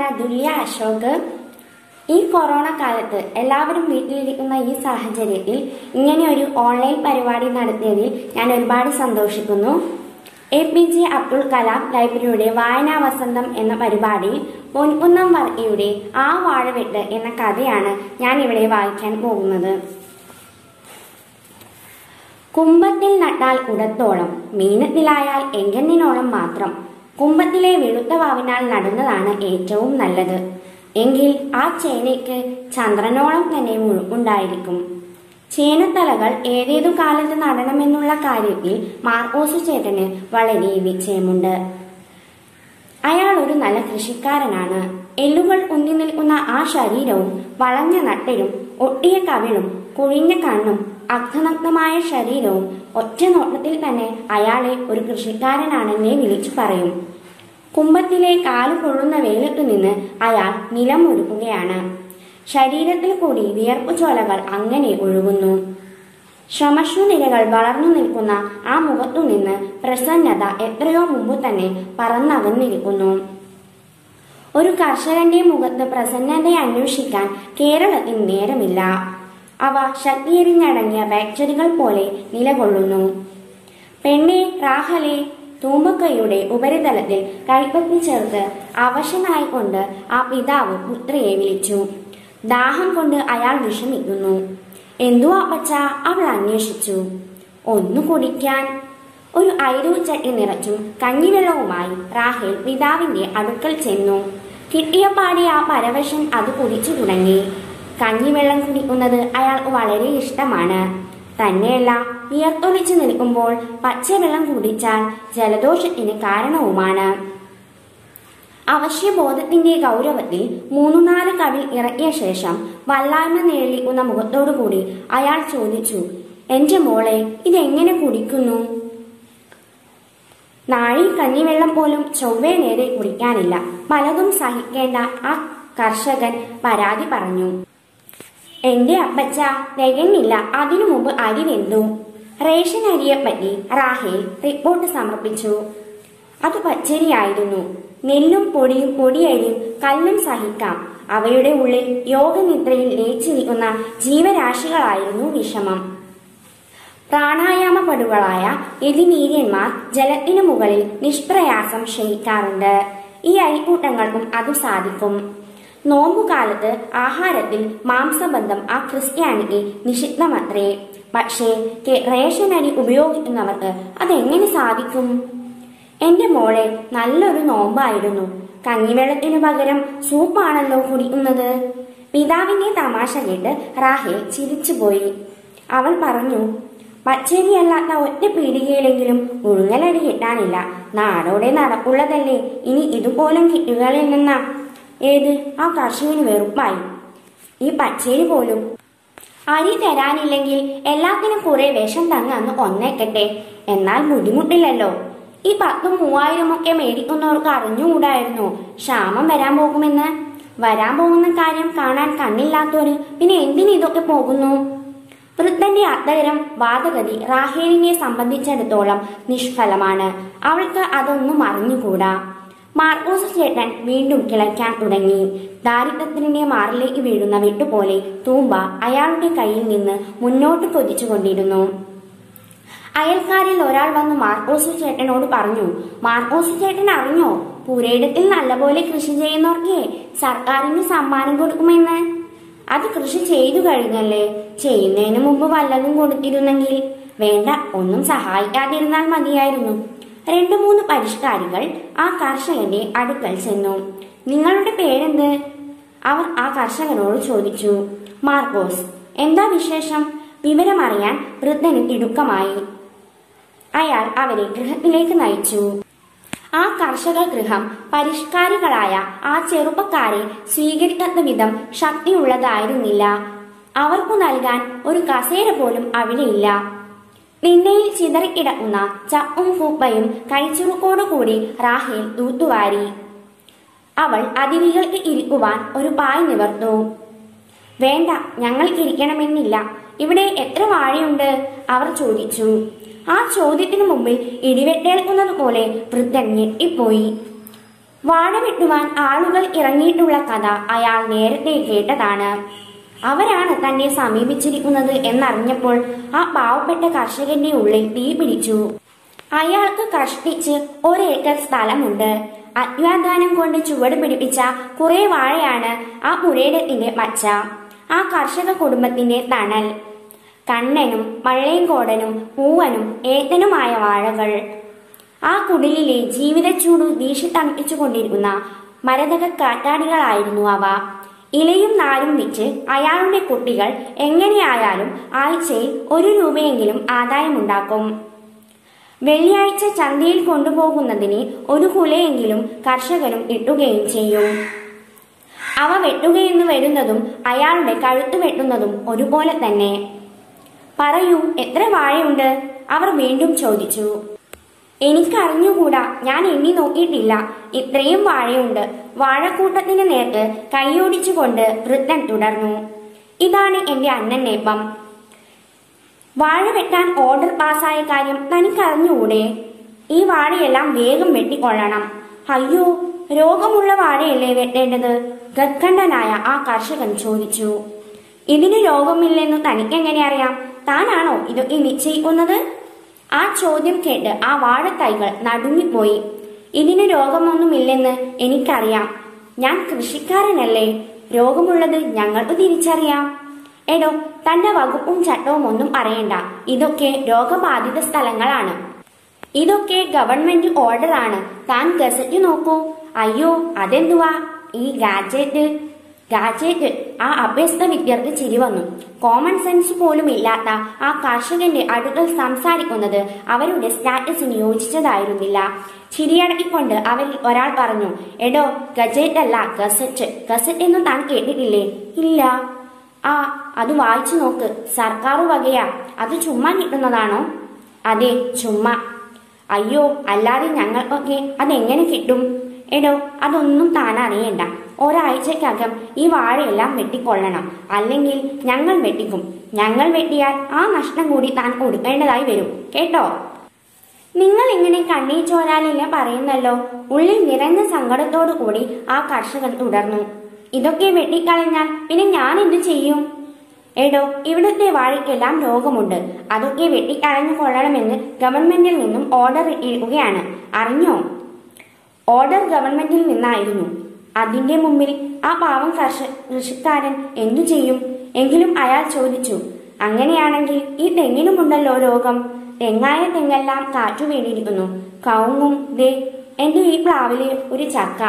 ദുല്യ അശോക് ഈ കൊറോണ കാലത്ത് എല്ലാവരും വീട്ടിലിരിക്കുന്ന ഈ സാഹചര്യത്തിൽ ഇങ്ങനെ ഒരു ഓൺലൈൻ പരിപാടി നടത്തിയതിൽ ഞാൻ ഒരുപാട് സന്തോഷിക്കുന്നു A P J Abdul Kalam ലൈബ്രറിയുടെ വായനാ വസന്തം എന്ന പരിപാടിയിൽ പൊൻകുന്നം വർക്കിയുടെ ആ വാഴവെട്ട് എന്ന കഥയാണ് ഞാൻ ഇവിടെ വായിക്കാൻ പോകുന്നത് കുംഭത്തിൽ നട്ടാൽ ഉടത്തോളം മീനത്തിലായാൽ എങ്കന്നിനോളം മാത്രം കുംഭത്തിലെ വെളുത്ത വാവിനാൽ നടുന്നതാണ് ഏറ്റവും നല്ലത് എങ്കിൽ ആ ചേനയ്ക്ക് ചന്ദ്രനോളം തന്നെ മുഴുപ്പുണ്ടായിരിക്കും ചേനത്തലകൾ ഏതേതു കാലത്ത് നടണമെന്നുള്ള കാര്യത്തിൽ മാർക്കോസ് ചേട്ടന് വളരെ നിശ്ചയമുണ്ട് അയാൾ ഒരു നല്ല കൃഷിക്കാരനാണ് എല്ലുകൾ ഉന്തി നിൽക്കുന്ന ആ ശരീരവും വളഞ്ഞ നട്ടലും ഒട്ടിയ കവിളും കുഴിഞ്ഞ കണ്ണും അഗ്നനഗ്നമായ ശരീരവും ഒറ്റ നോട്ടത്തിൽ തന്നെ അയാളെ ഒരു കൃഷിക്കാരനാണെന്നേ വിളിച്ചു പറയും കുംഭത്തിലെ കാല് കൊള്ളുന്ന വെയിലത്തു നിന്ന് അയാൾ നിലമൊരുക്കുകയാണ് ശരീരത്തിൽ കൂടി വിയർപ്പു ചോലകൾ അങ്ങനെ ഒഴുകുന്നു ശ്രമശ്രുനിരകൾ വളർന്നു നിൽക്കുന്ന ആ മുഖത്തു നിന്ന് പ്രസന്നത എത്രയോ മുമ്പ് തന്നെ പറന്നകന്നിരിക്കുന്നു ഒരു കർഷകന്റെ മുഖത്ത് പ്രസന്നതയെ അന്വേഷിക്കാൻ കേരളത്തിൽ നേരമില്ല അവ ശക്തിയെരിഞ്ഞടങ്ങിയ ബാക്ടറികൾ പോലെ നിലകൊള്ളുന്നു പെണ്ണെ റാഹലെ തൂമ്പക്കൈയുടെ ഉപരിതലത്തിൽ കൈപ്പത്തി ചേർത്ത് അവശനായിക്കൊണ്ട് ആ പിതാവ് പുത്രിയെ വിളിച്ചു ദാഹം കൊണ്ട് അയാൾ വിഷമിക്കുന്നു എന്തു അപ്പച്ച അവൾ അന്വേഷിച്ചു ഒന്നു കുടിക്കാൻ ഒരു ഐരൂ ചട്ടി നിറച്ചും കഞ്ഞിവെള്ളവുമായി റാഹേൽ പിതാവിന്റെ അടുക്കൽ ചെന്നു കിട്ടിയ പാടി ആ പരവശൻ അത് കുടിച്ചു തുടങ്ങി കഞ്ഞിവെള്ളം കുടിക്കുന്നത് അയാൾക്ക് വളരെ ഇഷ്ടമാണ് തന്നെയല്ല വിയർത്തൊലിച്ചു നിൽക്കുമ്പോൾ പച്ചവെള്ളം കുടിച്ചാൽ ജലദോഷത്തിന് കാരണവുമാണ് അവശ്യബോധത്തിന്റെ ഗൗരവത്തിൽ മൂന്നു നാല് കവിൾ ഇറക്കിയ ശേഷം വല്ലായ്മ നേളിക്കുന്ന മുഖത്തോടുകൂടി അയാൾ ചോദിച്ചു എന്റെ മോളെ ഇതെങ്ങനെ കുടിക്കുന്നു നാഴി കഞ്ഞിവെള്ളം പോലും ചൊവ്വേ നേരെ കുടിക്കാനില്ല പലതും സഹിക്കേണ്ട ആ കർഷകൻ പരാതി പറഞ്ഞു എന്റെ അപ്പച്ച തികഞ്ഞില്ല അതിനു മുമ്പ് അരി വെന്തു റേഷൻ അരിയെപ്പറ്റി റാഹേൽ റിപ്പോർട്ട് സമർപ്പിച്ചു അത് പച്ചരിയായിരുന്നു നെല്ലും പൊടിയും പൊടിയരിയും കല്ലും സഹിക്കാം അവയുടെ ഉള്ളിൽ യോഗനിദ്രയിൽ ലയിച്ചിരിക്കുന്ന ജീവരാശികളായിരുന്നു വിഷമം പ്രാണായാമപടുകളായ യതിനീര്യന്മാർ ജലത്തിനു മുകളിൽ നിഷ്പ്രയാസം ക്ഷയിക്കാറുണ്ട് ഈ അരിക്കൂട്ടങ്ങൾക്കും അത് സാധിക്കും നോമ്പുകാലത്ത് ആഹാരത്തിൽ മാംസബന്ധം ആ ക്രിസ്ത്യാനിക്ക് നിഷിദ്ധമത്രേ പക്ഷേ കെ- റേഷൻ അരി ഉപയോഗിക്കുന്നവർക്ക് അതെങ്ങനെ സാധിക്കും എന്റെ മോളെ നല്ലൊരു നോമ്പായിരുന്നു കഞ്ഞിവെള്ളത്തിനു പകരം സൂപ്പാണല്ലോ കുടിക്കുന്നത് പിതാവിന്റെ തമാശ കേട്ട് റാഹേൽ ചിരിച്ചുപോയി അവൾ പറഞ്ഞു പച്ചരിയല്ലാത്ത ഒറ്റ പീടികയിലെങ്കിലും ഉഴുങ്ങലരി കിട്ടാനില്ല നാടോടെ നടപ്പുള്ളതല്ലേ ഇനി ഇതുപോലും കിട്ടുകളില്ലെന്ന ഏത് ആ കർഷകന് വെറുപ്പായി ഈ പച്ചരി പോലും അരി തരാനില്ലെങ്കിൽ എല്ലാത്തിനും കുറെ വിഷം തന്നന്ന് ഒന്നേക്കട്ടെ എന്നാൽ ബുദ്ധിമുട്ടില്ലല്ലോ ഈ പത്തും മൂവായിരം ഒക്കെ മേടിക്കുന്നവർക്ക് അറിഞ്ഞുകൂടായിരുന്നു ക്ഷാമം വരാൻ പോകുമെന്ന് വരാൻ പോകുന്ന കാര്യം കാണാൻ കണ്ണില്ലാത്തവര് പിന്നെ എന്തിന് ഇതൊക്കെ പോകുന്നു വൃദ്ധന്റെ അത്തരം വാദഗതി റാഹേലിനെ സംബന്ധിച്ചിടത്തോളം നിഷ്ഫലമാണ് അവൾക്ക് അതൊന്നും അറിഞ്ഞുകൂടാ മാർക്കോസ് ചേട്ടൻ വീണ്ടും കിളയ്ക്കാൻ തുടങ്ങി ദാരിദ്ര്യത്തിന്റെ മാറിലേക്ക് വീഴുന്ന വെട്ടുപോലെ തൂമ്പ അയാളുടെ കയ്യിൽ നിന്ന് മുന്നോട്ട് കൊതിച്ചുകൊണ്ടിരുന്നു അയൽക്കാരിൽ ഒരാൾ വന്ന് മാർക്കോസ് ചേട്ടനോട് പറഞ്ഞു മാർക്കോസ് ചേട്ടൻ അറിഞ്ഞോ പുരയിടത്തിൽ നല്ലപോലെ കൃഷി ചെയ്യുന്നവർക്ക് സർക്കാരിന് സമ്മാനം കൊടുക്കുമെന്ന് അത് കൃഷി ചെയ്തു കഴിഞ്ഞല്ലേ ചെയ്യുന്നതിന് മുമ്പ് വല്ലതും കൊടുത്തിരുന്നെങ്കിൽ വേണ്ട ഒന്നും സഹായിക്കാതിരുന്നാൽ മതിയായിരുന്നു രണ്ടു മൂന്ന് പരിഷ്കാരികൾ ആ കർഷകന്റെ അടുക്കൽ ചെന്നു നിങ്ങളുടെ പേരെന്ത് അവർ ആ കർഷകനോട് ചോദിച്ചു മാർക്കോസ് എന്താ വിശേഷം വിവരമറിയാൻ വൃദ്ധന് തിടുക്കമായി അയാൾ അവരെ ഗൃഹത്തിലേക്ക് നയിച്ചു ആ കർഷക ഗൃഹം പരിഷ്കാരികളായ ആ ചെറുപ്പക്കാരെ സ്വീകരിക്കാത്ത വിധം ശക്തിയുള്ളതായിരുന്നില്ല അവർക്കു നൽകാൻ ഒരു കസേര പോലും അവിടെയില്ല നിന്നയിൽ ചിതറിക്കിടക്കുന്ന ചപ്പും കൂപ്പയും കൈച്ചുറുക്കോടുകൂടി റാഹേൽ തൂത്തുവാരി അവൾ അതിഥികൾക്ക് ഇരിക്കുവാൻ ഒരു പായ് നിവർന്നു വേണ്ട ഞങ്ങൾക്ക് ഇരിക്കണമെന്നില്ല ഇവിടെ എത്ര വാഴയുണ്ട് അവർ ചോദിച്ചു ആ ചോദ്യത്തിനു മുമ്പിൽ ഇടിവെട്ടേൽക്കുന്നത് പോലെ വൃദ്ധൻ ഞെട്ടിപ്പോയി വാഴ വെട്ടുവാൻ ആളുകൾ ഇറങ്ങിയിട്ടുള്ള കഥ അയാൾ നേരത്തെ കേട്ടതാണ് അവരാണ് തന്നെ സമീപിച്ചിരിക്കുന്നത് എന്നറിഞ്ഞപ്പോൾ ആ പാവപ്പെട്ട കർഷകന്റെ ഉള്ളിൽ തീ പിടിച്ചു അയാൾക്ക് കഷ്ടിച്ച് ഒരേക്കർ സ്ഥലമുണ്ട് അത്യാധാനം കൊണ്ട് ചുവട് പിടിപ്പിച്ച കുറെ വാഴയാണ് ആ പുരയിടത്തിന്റെ മച്ച ആ കർഷക കുടുംബത്തിന്റെ തണൽ കണ്ണനും മഴയങ്കോടനും പൂവനും ഏത്തനുമായ വാഴകൾ ആ കുടിലിലെ ജീവിതച്ചൂടു വീശി തണുപ്പിച്ചുകൊണ്ടിരിക്കുന്ന മരതക കാറ്റാടികളായിരുന്നു അവ ഇലയും നാരും വിറ്റ് അയാളുടെ കുട്ടികൾ എങ്ങനെയായാലും ആഴ്ചയിൽ ഒരു രൂപയെങ്കിലും ആദായമുണ്ടാക്കും വെള്ളിയാഴ്ച ചന്തയിൽ കൊണ്ടുപോകുന്നതിന് ഒരു കുലയെങ്കിലും കർഷകനും ഇട്ടുകയും ചെയ്യും അവ വെട്ടുകയെന്ന് വരുന്നതും അയാളുടെ കഴുത്ത് വെട്ടുന്നതും ഒരുപോലെ തന്നെ പറയൂ എത്ര വാഴയുണ്ട് അവർ വീണ്ടും ചോദിച്ചു എനിക്കറിഞ്ഞുകൂടാ ഞാൻ എണ്ണി നോക്കിയിട്ടില്ല ഇത്രയും വാഴയുണ്ട് വാഴക്കൂട്ടത്തിന് നേർക്ക് കൈയോടിച്ചുകൊണ്ട് വൃദ്ധൻ തുടർന്നു ഇതാണ് എന്റെ അണ്ണൻ നേപ്പം വാഴ വെട്ടാൻ ഓർഡർ പാസ്സായ കാര്യം തനിക്കറിഞ്ഞുകൂടെ ഈ വാഴയെല്ലാം വേഗം വെട്ടിക്കൊള്ളണം അയ്യോ രോഗമുള്ള വാഴയല്ലേ വെട്ടേണ്ടത് ഗത്കണ്ഠനായ ആ കർഷകൻ ചോദിച്ചു ഇതിന് രോഗമില്ലെന്നു തനിക്കെങ്ങനെ അറിയാം താനാണോ ഇതൊക്കെ നിശ്ചയിക്കുന്നത് ആ ചോദ്യം കേട്ട് ആ വാഴത്തൈകൾ നടുങ്ങിപ്പോയി ഇതിന് രോഗമൊന്നുമില്ലെന്ന് എനിക്കറിയാം ഞാൻ കൃഷിക്കാരനല്ലേ രോഗമുള്ളത് ഞങ്ങൾക്ക് തിരിച്ചറിയാം എടോ തന്റെ വകുപ്പും ചട്ടവും ഒന്നും അറിയണ്ട ഇതൊക്കെ രോഗബാധിത സ്ഥലങ്ങളാണ് ഇതൊക്കെ ഗവൺമെന്റ് ഓർഡറാണ് താൻ ഗസറ്റ് നോക്കൂ അയ്യോ അതെന്തുവാ ഈ ഗാജറ്റ് ഗാജറ്റ് ആ അഭ്യസ്ത വിദ്യർക്ക് ചിരി വന്നു കോമൺ സെൻസ് പോലും ഇല്ലാത്ത ആ കർഷകന്റെ അടുക്കൽ സംസാരിക്കുന്നത് അവരുടെ സ്റ്റാറ്റസിന് യോജിച്ചതായിരുന്നില്ല ചിരിയടക്കിക്കൊണ്ട് അവരിൽ ഒരാൾ പറഞ്ഞു എടോ ഗജറ്റ് അല്ല ഗസറ്റ് ഗസറ്റ് എന്നും താൻ കേട്ടിട്ടില്ലേ ഇല്ല ആ അത് വായിച്ചു നോക്ക് സർക്കാർ വകയാ അത് ചുമ്മാ കിട്ടുന്നതാണോ അതെ ചുമ്മാ അയ്യോ അല്ലാതെ ഞങ്ങൾക്കൊക്കെ അതെങ്ങനെ കിട്ടും എടോ അതൊന്നും താൻ അറിയണ്ട ഒരാഴ്ചക്കകം ഈ വാഴയെല്ലാം വെട്ടിക്കൊള്ളണം അല്ലെങ്കിൽ ഞങ്ങൾ വെട്ടിക്കും ഞങ്ങൾ വെട്ടിയാൽ ആ നഷ്ടം കൂടി താൻ കൊടുക്കേണ്ടതായി വരും കേട്ടോ നിങ്ങൾ ഇങ്ങനെ കണ്ണീർ ചോരാലില്ല പറയുന്നല്ലോ ഉള്ളിൽ നിറഞ്ഞ സങ്കടത്തോടു കൂടി ആ കർഷകൻ തുടർന്നു ഇതൊക്കെ വെട്ടിക്കളഞ്ഞാൽ പിന്നെ ഞാൻ എന്തു ചെയ്യും എടോ ഇവിടുത്തെ വാഴയ്ക്കെല്ലാം രോഗമുണ്ട് അതൊക്കെ വെട്ടിക്കളഞ്ഞു കൊള്ളണമെന്ന് ഗവൺമെന്റിൽ നിന്നും ഓർഡർ ഇരിക്കുകയാണ് അറിഞ്ഞോ ഓർഡർ ഗവൺമെന്റിൽ നിന്നായിരുന്നു അതിന്റെ മുമ്പിൽ ആ പാവം കർഷ കൃഷിക്കാരൻ എന്തു ചെയ്യും എങ്കിലും അയാൾ ചോദിച്ചു അങ്ങനെയാണെങ്കിൽ ഈ തെങ്ങിനുമുണ്ടല്ലോ രോഗം തെങ്ങായ തെങ്ങെല്ലാം കാറ്റു വീണിരിക്കുന്നു കവുങ്ങും ദേ എന്റെ ഈ പ്ലാവില് ഒരു ചക്ക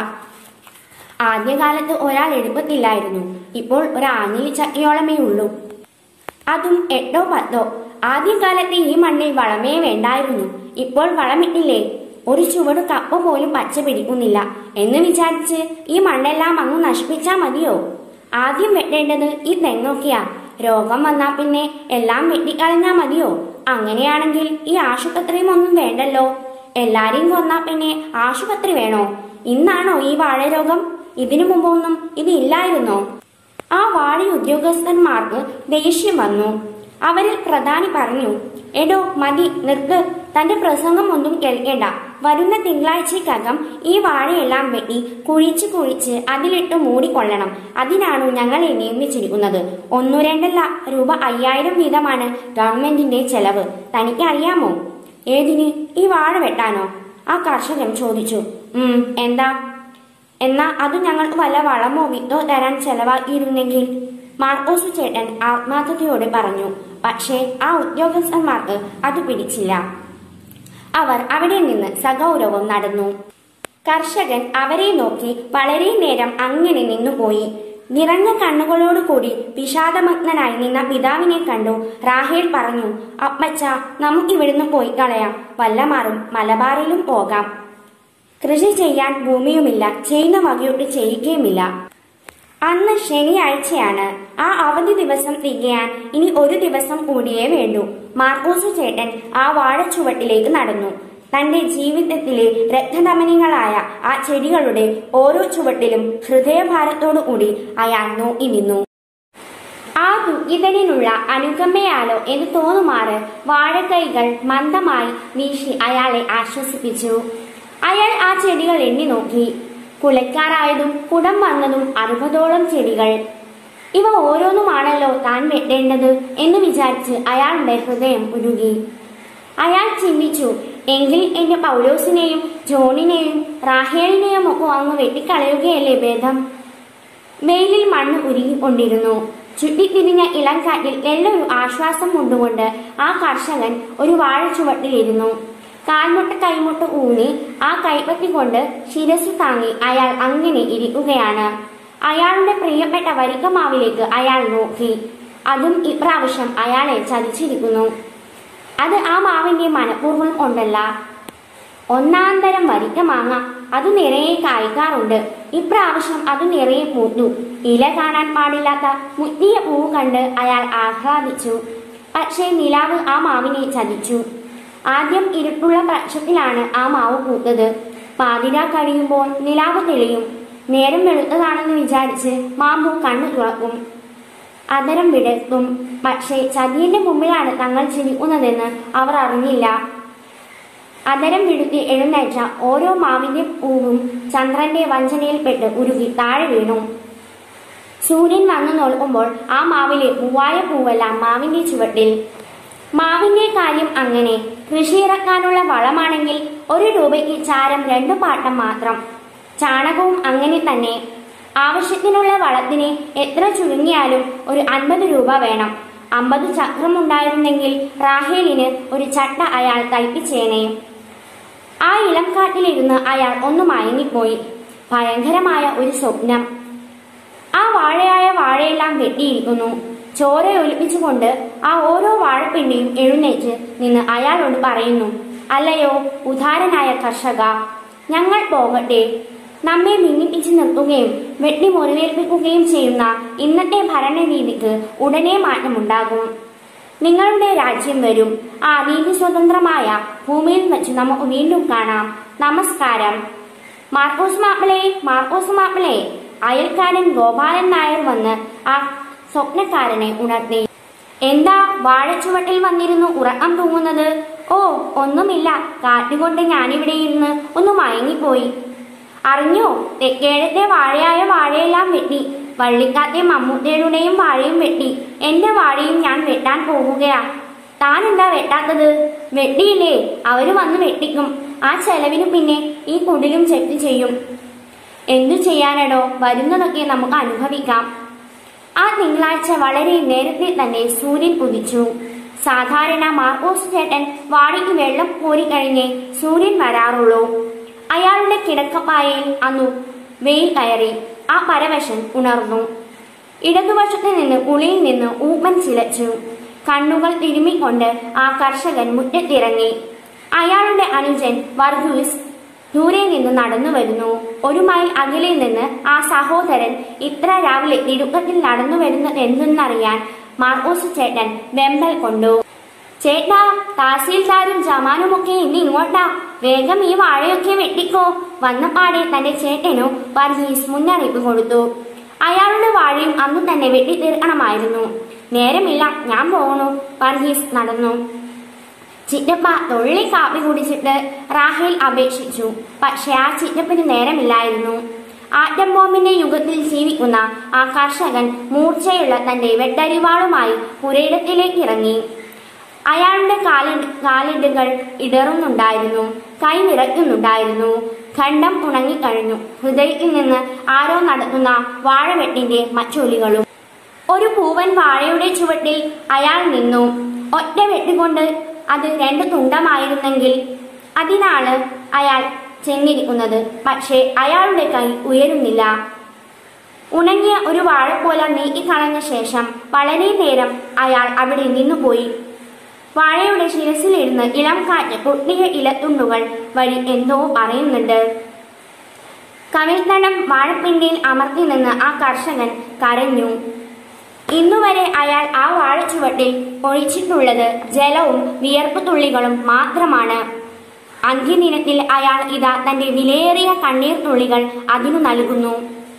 ആദ്യകാലത്ത് ഒരാൾ എടുപ്പത്തില്ലായിരുന്നു ഇപ്പോൾ ഒരാഞ്ഞിലി ചക്കയോളമേ ഉള്ളൂ അതും എട്ടോ പത്തോ ആദ്യകാലത്ത് ഈ മണ്ണിൽ വളമേ വേണ്ടായിരുന്നു ഇപ്പോൾ വളമിട്ടില്ലേ ഒരു ചുവട് കപ്പ പോലും പച്ച പിടിക്കുന്നില്ല എന്ന് വിചാരിച്ച് ഈ മണ്ണെല്ലാം അങ്ങ് നശിപ്പിച്ചാ മതിയോ ആദ്യം വെട്ടേണ്ടത് ഈ തെങ്ങൊക്കെയാ രോഗം വന്നാ പിന്നെ എല്ലാം വെട്ടിക്കളഞ്ഞാ മതിയോ അങ്ങനെയാണെങ്കിൽ ഈ ആശുപത്രിയും ഒന്നും വേണ്ടല്ലോ എല്ലാരെയും കൊന്നാ പിന്നെ ആശുപത്രി വേണോ ഇന്നാണോ ഈ വാഴരോഗം ഇതിനു മുമ്പൊന്നും ഇത് ഇല്ലായിരുന്നോ ആ വാഴ ഉദ്യോഗസ്ഥന്മാർക്ക് ദേഷ്യം വന്നു അവരിൽ പ്രധാനി പറഞ്ഞു എടോ മതി നിർത്ത് തന്റെ പ്രസംഗം ഒന്നും കേൾക്കേണ്ട വരുന്ന തിങ്കളാഴ്ചക്കകം ഈ വാഴയെല്ലാം വെട്ടി കുഴിച്ച് കുഴിച്ച് അതിലിട്ട് മൂടിക്കൊള്ളണം അതിനാണ് ഞങ്ങളെ നിയമിച്ചിരിക്കുന്നത് ഒന്നു രണ്ടല്ല രൂപ അയ്യായിരം വീതമാണ് ഗവൺമെന്റിന്റെ ചെലവ് തനിക്ക് അറിയാമോ ഏതിന് ഈ വാഴ വെട്ടാനോ ആ കർഷകൻ ചോദിച്ചു ഉം എന്താ എന്നാ അത് ഞങ്ങൾക്ക് വല്ല വളമോ വിത്തോ തരാൻ ചെലവാക്കിയിരുന്നെങ്കിൽ മാർക്കോസ് ചേട്ടൻ ആത്മാർത്ഥതയോടെ പറഞ്ഞു പക്ഷേ ആ ഉദ്യോഗസ്ഥന്മാർക്ക് അത് പിടിച്ചില്ല അവർ അവിടെ നിന്ന് സഗൗരവം നടന്നു കർഷകൻ അവരെ നോക്കി വളരെ നേരം അങ്ങനെ നിന്നുപോയി നിറഞ്ഞ കണ്ണുകളോടുകൂടി വിഷാദമഗ്നനായി നിന്ന പിതാവിനെ കണ്ടു റാഹേൽ പറഞ്ഞു അപ്പച്ച നമുക്കിവിടുന്ന് പോയി കളയാം വല്ലമാറും മലബാറിലും പോകാം കൃഷി ചെയ്യാൻ ഭൂമിയുമില്ല ചെയ്യുന്ന വകയൊട്ട് ചെയ്യുകയുമില്ല അന്ന് ശനിയാഴ്ചയാണ് ആ അവധി ദിവസം തികയാൻ ഇനി ഒരു ദിവസം കൂടിയേ വേണ്ടൂ മാർക്കോസ് ചേട്ടൻ ആ വാഴച്ചുവട്ടിലേക്ക് നടന്നു തന്റെ ജീവിതത്തിലെ രക്തധമനികളായ ആ ചെടികളുടെ ഓരോ ചുവട്ടിലും ഹൃദയഭാരത്തോടു കൂടി അയാൾ നോക്കി നിന്നു ആ ദുഃഖിതനിലുള്ള അനുകമ്പയാലോ എന്ന് തോന്നുമാറ് വാഴക്കൈകൾ മന്ദമായി വീശി അയാളെ ആശ്വസിപ്പിച്ചു അയാൾ ആ ചെടികൾ എണ്ണി നോക്കി കുലയ്ക്കാറായതും കുടം വന്നതും അറുപതോളം ചെടികൾ ഇവ ഓരോന്നുമാണല്ലോ താൻ വെട്ടേണ്ടത് എന്ന് വിചാരിച്ച് അയാളുടെ ഹൃദയം ഉരുകി അയാൾ ചിന്തിച്ചു എങ്കിൽ എന്റെ പൗലോസിനെയും ജോണിനെയും റാഹേലിനെയും ഒക്കെ അങ്ങ് വെട്ടിക്കളയുകയല്ലേ ഭേദം വെയിലിൽ മണ്ണ് ഉരുകിക്കൊണ്ടിരുന്നു ചുറ്റിത്തിരിഞ്ഞ ഇളം കാറ്റിൽ നല്ലൊരു ആശ്വാസം കൊണ്ടുകൊണ്ട് ആ കർഷകൻ ഒരു വാഴച്ചുവട്ടിലിരുന്നു കാൽമുട്ട് കൈമുട്ട് ഊന്നി ആ കൈപ്പത്തി കൊണ്ട് ശിരസ് താങ്ങി അയാൾ അങ്ങനെ ഇരിക്കുകയാണ് അയാളുടെ പ്രിയപ്പെട്ട വരിക്കമാവിലേക്ക് അയാൾ നോക്കി അതും ഇപ്രാവശ്യം അയാളെ ചതിച്ചിരിക്കുന്നു അത് ആ മാവിന്റെ മനഃപൂർവ്വം കൊണ്ടല്ല ഒന്നാം തരം വരിക്ക മാങ്ങ അത് നിറയെ കായ്ക്കാറുണ്ട് ഇപ്രാവശ്യം അത് നിറയെ പൂത്തു ഇല കാണാൻ പാടില്ലാത്ത മുത്തിയ പൂവ് കണ്ട് അയാൾ ആഹ്ലാദിച്ചു പക്ഷേ നിലാവ് ആ മാവിനെ ചതിച്ചു ആദ്യം ഇരുട്ടുള്ള പക്ഷത്തിലാണ് ആ മാവ് പൂത്തത് പാതിര കഴിയുമ്പോൾ നിലാവ് തെളിയും നേരം വെളുത്തതാണെന്ന് വിചാരിച്ച് മാമ്പു കണ്ണു തുറക്കും അതരം വിടർത്തും പക്ഷേ ചതിയന്റെ മുമ്പിലാണ് തങ്ങൾ ചിരിക്കുന്നതെന്ന് അവർ അറിഞ്ഞില്ല അതരം വിടുത്തി എഴുന്നേറ്റ ഓരോ മാവിന്റെ പൂവും ചന്ദ്രന്റെ വഞ്ചനയിൽപ്പെട്ട് ഉരുകി താഴെ വീണു സൂര്യൻ വന്നു നോക്കുമ്പോൾ ആ മാവിലെ മൂവായ പൂവെല്ലാം മാവിന്റെ ചുവട്ടിൽ മാവിന്റെ കാര്യം അങ്ങനെ കൃഷി ഇറക്കാനുള്ള വളമാണെങ്കിൽ ഒരു രൂപയ്ക്ക് ചാരം രണ്ടു പാട്ടം മാത്രം ചാണകവും അങ്ങനെ തന്നെ ആവശ്യത്തിനുള്ള വളത്തിന് എത്ര ചുരുങ്ങിയാലും ഒരു അൻപത് രൂപ വേണം അമ്പത് ചക്രം ഉണ്ടായിരുന്നെങ്കിൽ റാഹേലിന് ഒരു ചട്ട അയാൾ തയ്പ്പിച്ചേനെ ആ ഇളം കാട്ടിലിരുന്ന് അയാൾ ഒന്ന് മയങ്ങിപ്പോയി ഭയങ്കരമായ ഒരു സ്വപ്നം ആ വാഴയായ വാഴയെല്ലാം വെട്ടിയിരിക്കുന്നു ചോര ഒലിപ്പിച്ചുകൊണ്ട് ആ ഓരോ വാഴപ്പിണ്ടിയും എഴുന്നേറ്റ് നിന്ന് അയാളോട് പറയുന്നു അല്ലയോ ഉദാരനായ കർഷക ഞങ്ങൾ പോകട്ടെ നമ്മെ ഭിന്നിപ്പിച്ചു നിർത്തുകയും വെട്ടി മുറിവേൽപ്പിക്കുകയും ചെയ്യുന്ന ഇന്നത്തെ ഭരണരീതിക്ക് ഉടനെ മാറ്റമുണ്ടാകും നിങ്ങളുടെ രാജ്യം വരും ആ നീതി സ്വതന്ത്രമായ ഭൂമിയിൽ വെച്ച് നമുക്ക് വീണ്ടും കാണാം നമസ്കാരം മാർക്കോസ് മാപ്പിളെ മാർക്കോസ് മാപ്പിളെ അയൽക്കാരൻ ഗോപാലൻ നായർ വന്ന് ആ സ്വപ്നക്കാരനെ ഉണർത്തി എന്താ വാഴച്ചുവട്ടിൽ വന്നിരുന്നു ഉറക്കം തൂങ്ങുന്നത് ഓ ഒന്നുമില്ല കാറ്റുകൊണ്ട് ഞാനിവിടെ ഇരുന്ന് ഒന്ന് മയങ്ങിപ്പോയി അറിഞ്ഞോ തെക്കേഴത്തെ വാഴയായ വാഴയെല്ലാം വെട്ടി വള്ളിക്കാത്തെ മമ്മൂട്ടിയുടെയും വാഴയും വെട്ടി എന്റെ വാഴയും ഞാൻ വെട്ടാൻ പോകുകയാ താൻ എന്താ വെട്ടാത്തത് വെട്ടിയില്ലേ അവര് വന്ന് വെട്ടിക്കും ആ ചെലവിന് പിന്നെ ഈ കുടിലും ചെറ്റ് ചെയ്യും എന്തു ചെയ്യാനടോ വരുന്നതൊക്കെ നമുക്ക് അനുഭവിക്കാം ആ തിങ്കളാഴ്ച വളരെ നേരത്തെ തന്നെ സൂര്യൻ ഉദിച്ചു സാധാരണ മാർക്കോസ് ചേട്ടൻ വാടിക്ക് വെള്ളം കോരിക്കഴിഞ്ഞേ സൂര്യൻ വരാറുള്ളൂ അയാളുടെ കിടക്കപ്പായയിൽ അന്നു വെയിൽ കയറി ആ പരവശൻ ഉണർന്നു ഇടതുവശത്ത് നിന്ന് കുളിയിൽ നിന്ന് ഊപ്പൻ ചിലച്ചു കണ്ണുകൾ തിരുമ്മിക്കൊണ്ട് ആ കർഷകൻ മുറ്റത്തിറങ്ങി അയാളുടെ അനുജൻ വർഗീസ് ദൂരെ നിന്ന് നടന്നു വരുന്നു ഒരു മൈൽ അകലെ നിന്ന് ആ സഹോദരൻ ഇത്ര രാവിലെ തിടുക്കത്തിൽ നടന്നു വരുന്നത് എന്തെന്നറിയാൻ മാർക്കോസ് ചേട്ടൻ വെമ്പൽ കൊണ്ടു ചേട്ടാ തഹസീൽദാരും ജമാനുമൊക്കെ ഇന്ന് ഇങ്ങോട്ടാ വേഗം ഈ വാഴയൊക്കെ വെട്ടിക്കോ വന്നപാടെ തന്റെ ചേട്ടനു വർഗീസ് മുന്നറിയിപ്പ് കൊടുത്തു അയാളുടെ വാഴയും അന്ന് തന്നെ വെട്ടിത്തീർക്കണമായിരുന്നു നേരമില്ല ഞാൻ പോകണു വർഗീസ് നടന്നു ചിറ്റപ്പ തൊള്ളി കാപ്പി കുടിച്ചിട്ട് റാഹേൽ അപേക്ഷിച്ചു പക്ഷെ ആ ചിറ്റപ്പന് നേരമില്ലായിരുന്നു ആറ്റം ബോംബിന്റെ യുഗത്തിൽ ജീവിക്കുന്ന ആ കർഷകൻ മൂർച്ചയുള്ള തന്റെ വെട്ടരിവാളുമായി പുരയിടത്തിലേക്ക് ഇറങ്ങി അയാളുടെ കാലി കാലിടുകൾ ഇടറുന്നുണ്ടായിരുന്നു കൈ വിറയ്ക്കുന്നുണ്ടായിരുന്നു ഖണ്ഡം ഉണങ്ങിക്കഴിഞ്ഞു ഹൃദയത്തിൽ നിന്ന് ആരോ നടത്തുന്ന വാഴവെട്ടിന്റെ മച്ചൊലികളും ഒരു പൂവൻ വാഴയുടെ ചുവട്ടിൽ അയാൾ നിന്നു ഒറ്റ വെട്ടുകൊണ്ട് അത് രണ്ട് തുണ്ടമായിരുന്നെങ്കിൽ അതിനാണ് അയാൾ ചെന്നിരിക്കുന്നത് പക്ഷേ അയാളുടെ കൈ ഉയരുന്നില്ല ഉണങ്ങിയ ഒരു വാഴപ്പോല നീക്കിക്കളഞ്ഞ ശേഷം വളരെ നേരം അയാൾ അവിടെ നിന്നുപോയി വാഴയുടെ ശിരസിലിരുന്ന് ഇളം കാറ്റ് പൊട്ടിയ ഇലത്തുണ്ടുകൾ വഴി എന്തോ പറയുന്നുണ്ട് കവിൾത്തടം വാഴപ്പിണ്ടിയിൽ അമർത്തി നിന്ന് ആ കർഷകൻ കരഞ്ഞു ഇന്നുവരെ അയാൾ ആ വാഴച്ചുവട്ടിൽ ഒഴിച്ചിട്ടുള്ളത് ജലവും വിയർപ്പ് തുള്ളികളും മാത്രമാണ് അന്ത്യദിനത്തിൽ അയാൾ ഇതാ തന്റെ വിലയേറിയ കണ്ണീർ തുള്ളികൾ അതിനു നൽകുന്നു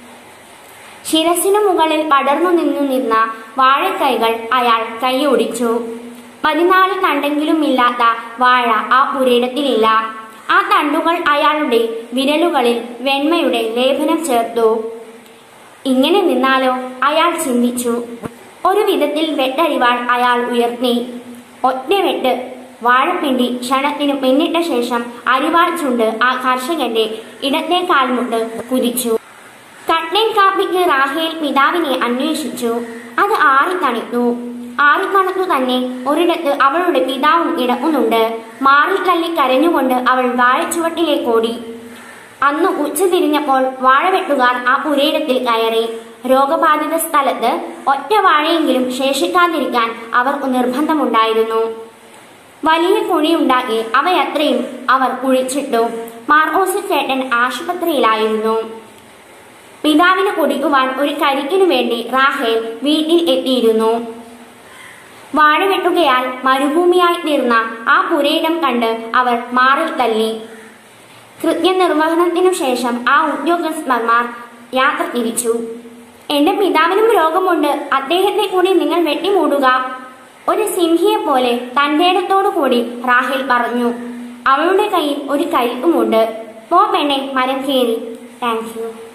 ശിരസിനു മുകളിൽ പടർന്നു നിന്നു നിന്ന വാഴക്കൈകൾ അയാൾ കൈയൊടിച്ചു പതിനാല് തണ്ടെങ്കിലും ഇല്ലാത്ത വാഴ ആ പുരയിടത്തിലില്ല ആ തണ്ടുകൾ അയാളുടെ വിരലുകളിൽ വെണ്മയുടെ ലേപനം ചേർത്തു ഇങ്ങനെ നിന്നാലോ അയാൾ ചിന്തിച്ചു ഒരു വിധത്തിൽ വെട്ടരിവാൾ അയാൾ ഉയർത്തി ഒറ്റ വെട്ട് വാഴപ്പിണ്ടി ക്ഷണത്തിനു പിന്നിട്ട ശേഷം അരിവാൾ ചുണ്ട് ആ കർഷകന്റെ ഇടത്തെ കാൽമുട്ട് കുതിച്ചു കട്ട്ലൻ കാപ്പിക്ക് റാഹേൽ പിതാവിനെ അന്വേഷിച്ചു അത് ആറിത്തണിത്തു ആറിത്തണുത്തു തന്നെ ഒരിടത്ത് അവളുടെ പിതാവും ഇടക്കുന്നുണ്ട് മാറിത്തള്ളി കരഞ്ഞുകൊണ്ട് അവൾ വാഴച്ചുവട്ടിലേക്കോടി അന്ന് ഉച്ചതിരിഞ്ഞപ്പോൾ വാഴവെട്ടുകാർ ആ പുരയിടത്തിൽ കയറി രോഗബാധിത സ്ഥലത്ത് ഒറ്റ വാഴയെങ്കിലും ശേഷിക്കാതിരിക്കാൻ അവർക്ക് നിർബന്ധമുണ്ടായിരുന്നു വലിയ കുഴിയുണ്ടാക്കി അവയത്രയും അവർ കുഴിച്ചിട്ടു മാർക്കോസ് ചേട്ടൻ ആശുപത്രിയിലായിരുന്നു പിതാവിന് കുടിക്കുവാൻ ഒരു കരിക്കിനു വേണ്ടി റാഹേൽ വീട്ടിൽ എത്തിയിരുന്നു വാഴ വെട്ടുകയാൽ മരുഭൂമിയായി തീർന്ന ആ പുരയിടം കണ്ട് അവർ മാറി തള്ളി കൃത്യനിർവഹണത്തിനു ശേഷം ആ ഉദ്യോഗസ്ഥന്മാർ യാത്ര തിരിച്ചു എന്റെ പിതാവിനും രോഗമുണ്ട് അദ്ദേഹത്തെ കൂടി നിങ്ങൾ വെട്ടിമൂടുക ഒരു സിംഹിയെ പോലെ തന്റേടത്തോടു കൂടി റാഹിൽ പറഞ്ഞു അവളുടെ കയ്യിൽ ഒരു കരിക്കുമുണ്ട് പോ പെണ്ണെ മരം കയറി താങ്ക് യു